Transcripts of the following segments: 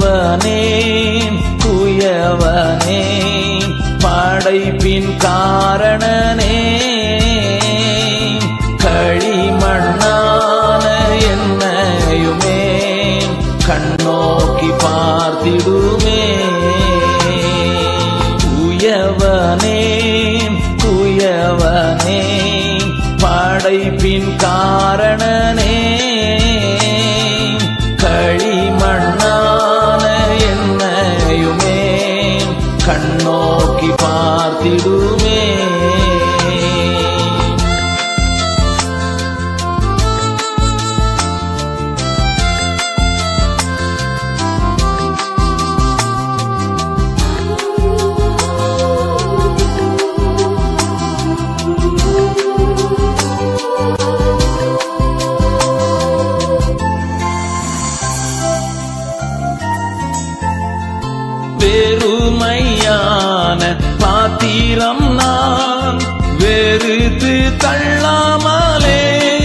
குயவனே குயவனே படைப்பின் காரணனே களிமண்ணான என்னையுமே கண்ணோக்கி பார்த்திடுமே குயவனே குயவனே படைப்பின் காரணனே களிமண்ணான என்னையுமே கண்ணோக்கி பார்த்திடுமே வெறுமையான பாத்திரம் நான் வெறுத்து தள்ளாமலே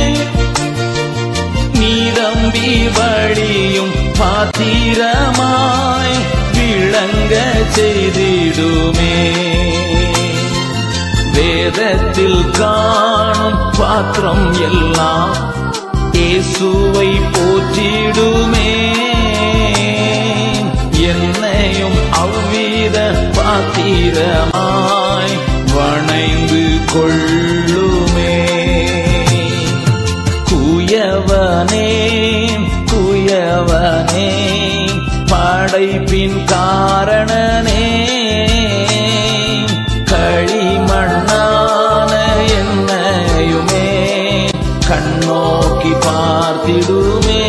நீரம்பி வழியும் பாத்திரமாய் விளங்க செய்திடுமே வேதத்தில் காணும் பாத்திரம் எல்லாம் இயேசுவை போற்றிடுமே என்னையும் அவ்வித பாத்திரமாய் வணைந்து கொள்ளுமே குயவனே குயவனே படைப்பின் காரணனே களிமண்ணான என்னையுமே கண்ணோக்கி பார்த்திடுமே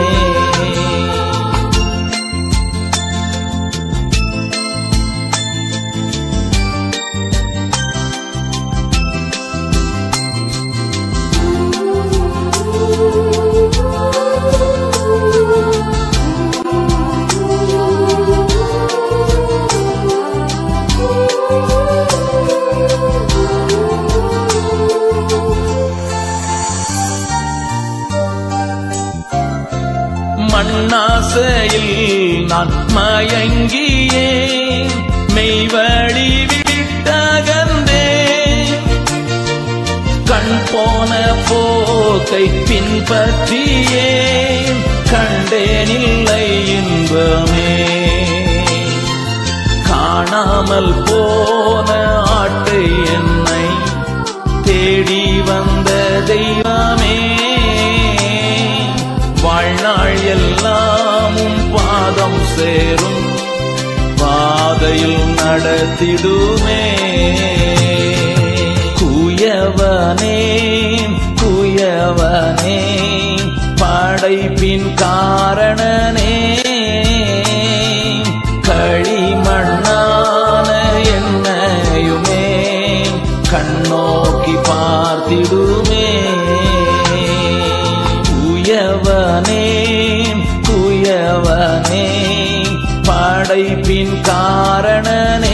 மண்ணாசையில் நான் மயங்கியே மெய்வழி விட்டகந்தே கண் போன போக்கை பின்பற்றியே கண்டேனில்லை இன்பமே காணாமல் போன ஆட்டை என்னை தேடி வந்த தெய்வமே வாழ்நாள் எல்லாமும் பாதம் சேரும் பாதையில் நடத்திடுமே குயவனே குயவனே படைப்பின் காரணனே களிமண்ணான என்னையுமே கண்ணோக்கி பார்த்திடுமே குயவனே குயவனே படைப்பின் காரணனே